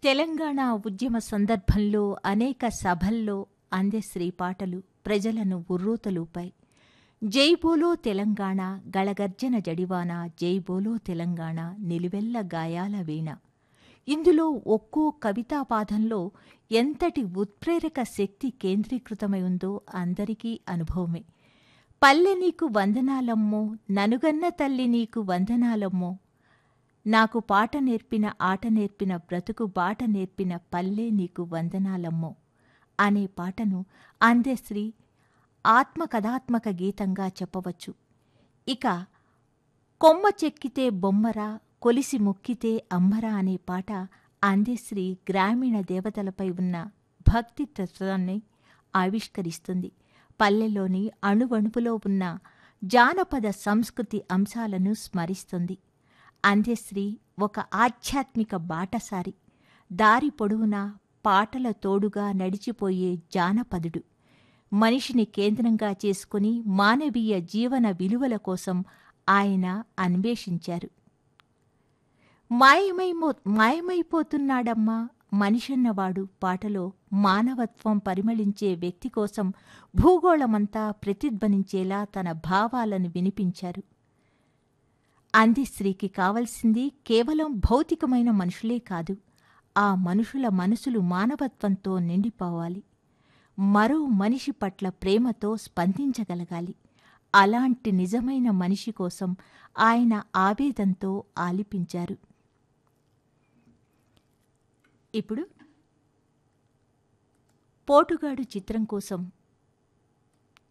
తెలంగాణ ఉద్యమ సందర్భంలో అనేక సభల్లో అందెశ్రీ పాటలు ప్రజలను ఉర్రూతలూపాయి జై బోలో తెలంగాణ గళగర్జన జడివాన జై బోలో తెలంగాణ నిలువెల్ల గాయాల వీణ ఇందులో ఒక్కో కవితాపాదంలో ఎంతటి ఉత్ప్రేరక శక్తి కేంద్రీకృతమై ఉందో అందరికీ అనుభవమే పల్లె నీకు వందనాలమ్మో ననుగన్న తల్లి నీకు వందనాలమ్మో నాకు పాట నేర్పిన ఆట నేర్పిన బ్రతుకు బాట నేర్పిన పల్లె నీకు వందనాలమ్మో అనే పాటను అందెశ్రీ ఆత్మకథాత్మక గీతంగా చెప్పవచ్చు ఇక కొమ్మ చెక్కితే బొమ్మరా కొలిసి మొక్కితే అమ్మరా అనే పాట అందెశ్రీ గ్రామీణ దేవతలపై ఉన్న భక్తి తత్వాన్ని ఆవిష్కరిస్తుంది పల్లెలోని అణువణుపులో ఉన్న జానపద సంస్కృతి అంశాలను స్మరిస్తుంది అంత్యశ్రీ ఒక ఆధ్యాత్మిక బాటసారి దారి పొడవునా పాటల తోడుగా నడిచిపోయే జానపదుడు మనిషిని కేంద్రంగా చేసుకుని మానవీయ జీవన విలువల కోసం ఆయన అన్వేషించారు మాయమైమో మాయమైపోతున్నాడమ్మా మనిషన్నవాడు పాటలో మానవత్వం పరిమళించే వ్యక్తి కోసం భూగోళమంతా ప్రతిధ్వనించేలా తన భావాలను వినిపించారు అందిశ్రీకి కావలసింది కేవలం భౌతికమైన మనుషులే కాదు ఆ మనుషుల మనసులు మానవత్వంతో నిండిపోవాలి మరో మనిషి పట్ల ప్రేమతో స్పందించగలగాలి అలాంటి నిజమైన మనిషి కోసం ఆయన ఆవేదంతో ఆలిపించారు ఇప్పుడు పోటుగాడు చిత్రం కోసం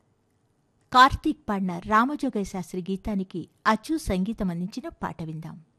కార్తీక్ పాడిన రామజోగయ్య శాస్త్రి గీతానికి అచ్చు సంగీతం అందించిన పాట విందాం